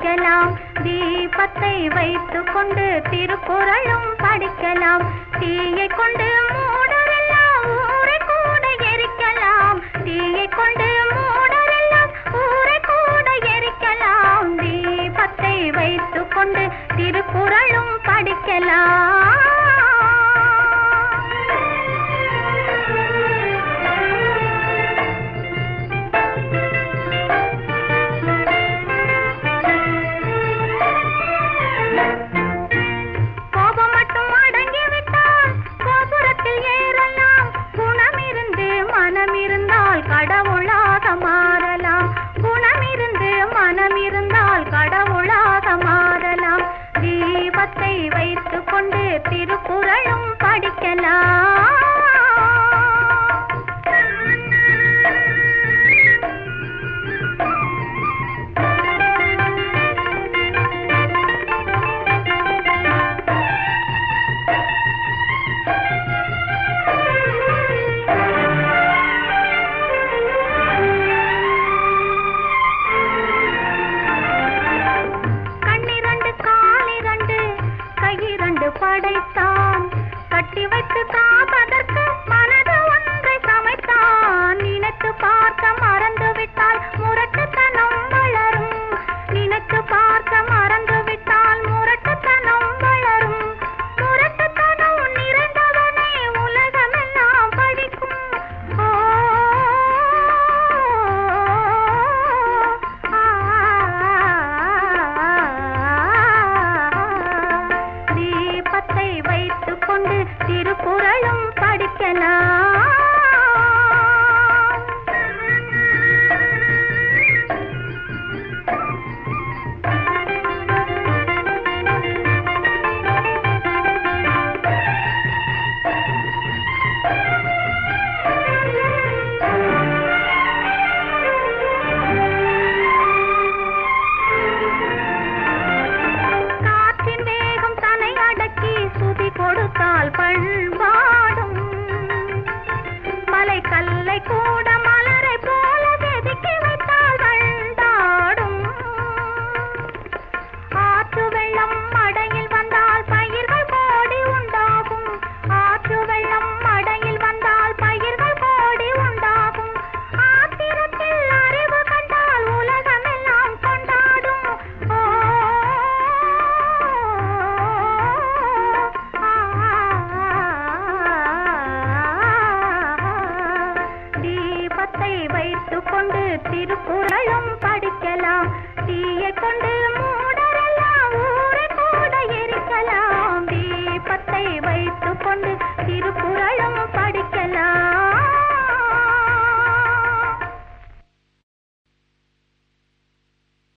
படிக்கலாம் தீபத்தை வைத்துக் கொண்டு திருக்குறளும் படிக்கலாம் தீயை கொண்டு மூடரெல்லாம் ஊரை கூட எரிக்கலாம் தீயை கொண்டு மூடரெல்லாம் ஊரை கூட எரிக்கலாம் தீபத்தை வைத்துக் கொண்டு திருக்குறளும் படிக்கலாம் கோபம் மட்டும் அடங்கி விட்டால் கோபுரத்தில் ஏறலாம் குணம் இருந்து மனம் இருந்தால் கடவுளாக மாறலாம் குணம் இருந்து மனம் இருந்தால் கடவுளாக மாறலாம் தீபத்தை வைத்துக் கொண்டு திருக்குறளும் படிக்கலாம் கண்ணிரண்டு காலிரண்டு கையிரண்டு படைத்தான் கட்டி வைத்து காப்பதற்கு மனது ஒன்றை சமைத்தான் நினைத்து பார்க்க மறந்து விட்டால் முரட்டுத்தனம் வளரும் நினைத்து பார்க்க மறந்து விட்டால் முரட்டுத்தனம் வளரும் முரட்டுத்தனம் நிறைந்தவனே உலகமெல்லாம் படிக்கும் ஓ தீபத்தை வைத்துக் கொண்டு திருக்குறளும் படிக்கலாம் காற்றின் வேகம் தனை அடக்கி சுதி கொடுத்தால் பண்பாடும் மலை கல்லை கூட மலரை போல செதுக்கி வைத்தால் வண்டாடும் ஆற்று வெள்ளம் மடையில் வந்தால் பயிர்கள் கோடி உண்டாகும் ஆற்று வெள்ளம் மடையில் வந்தால் பயிர்கள் கோடி உண்டாகும் ஆத்திரத்தில் அறிவு கண்டால் உலகமெல்லாம் கொண்டாடும் ஓ தீபத்தை வைத்துக் கொண்டு திருக்குறளும்